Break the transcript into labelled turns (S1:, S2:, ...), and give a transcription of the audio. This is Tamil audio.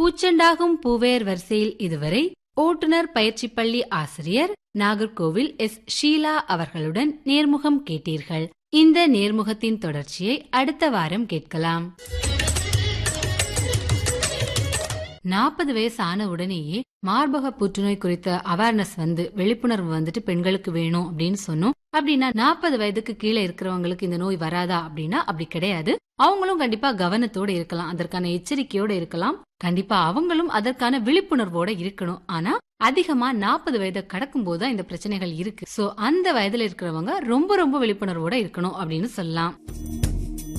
S1: பூச்செண்டாகும் பூவேர் வரிசையில் இதுவரை ஓட்டுநர் பயிற்சி பள்ளி ஆசிரியர் நாகர்கோவில் எஸ் ஷீலா அவர்களுடன் நேர்முகம் கேட்டீர்கள் இந்த நேர்முகத்தின் தொடர்ச்சியை அடுத்த வாரம் கேட்கலாம் நாற்பது வயசு ஆன உடனேயே மார்பக புற்றுநோய் குறித்த அவேர்னஸ் வந்து விழிப்புணர்வு வந்துட்டு பெண்களுக்கு வேணும் அப்படின்னு சொன்னோம் அப்படின்னா நாற்பது வயதுக்கு கீழே இருக்கிறவங்களுக்கு இந்த நோய் வராதா அப்படின்னா அப்படி கிடையாது அவங்களும் கண்டிப்பா கவனத்தோட இருக்கலாம் அதற்கான எச்சரிக்கையோட இருக்கலாம் கண்டிப்பா அவங்களும் அதற்கான விழிப்புணர்வோட இருக்கணும் ஆனா அதிகமா நாற்பது வயதை கடக்கும் போதுதான் இந்த பிரச்சனைகள் இருக்கு சோ அந்த வயதுல இருக்கிறவங்க ரொம்ப ரொம்ப விழிப்புணர்வோட இருக்கணும் அப்படின்னு சொல்லலாம்